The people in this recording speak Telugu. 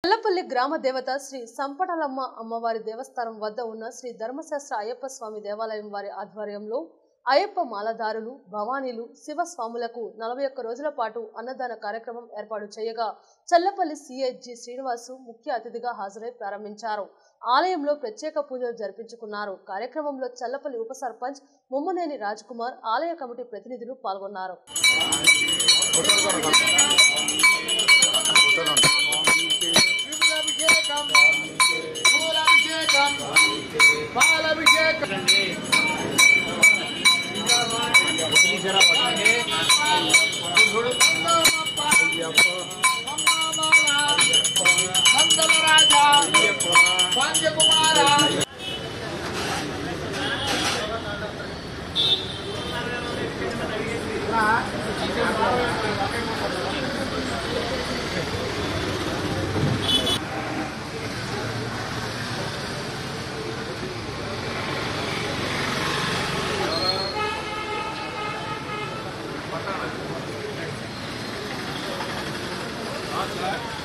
చల్లపల్లి గ్రామ దేవత శ్రీ సంపటలమ్మ అమ్మవారి దేవస్థానం వద్ద ఉన్న శ్రీ ధర్మశాస్త్ర అయ్యప్ప స్వామి దేవాలయం వారి ఆధ్వర్యంలో అయ్యప్ప మాలదారులు భవానీలు శివస్వాములకు నలభై ఒక్క రోజుల పాటు అన్నదాన కార్యక్రమం ఏర్పాటు చేయగా చల్లపల్లి సిహెచ్జి శ్రీనివాసు ముఖ్య అతిథిగా హాజరై ప్రారంభించారు ఆలయంలో ప్రత్యేక పూజలు జరిపించుకున్నారు కార్యక్రమంలో చల్లపల్లి ఉప సర్పంచ్ ముమ్మనేని కుమార్ ఆలయ కమిటీ ప్రతినిధులు పాల్గొన్నారు Thank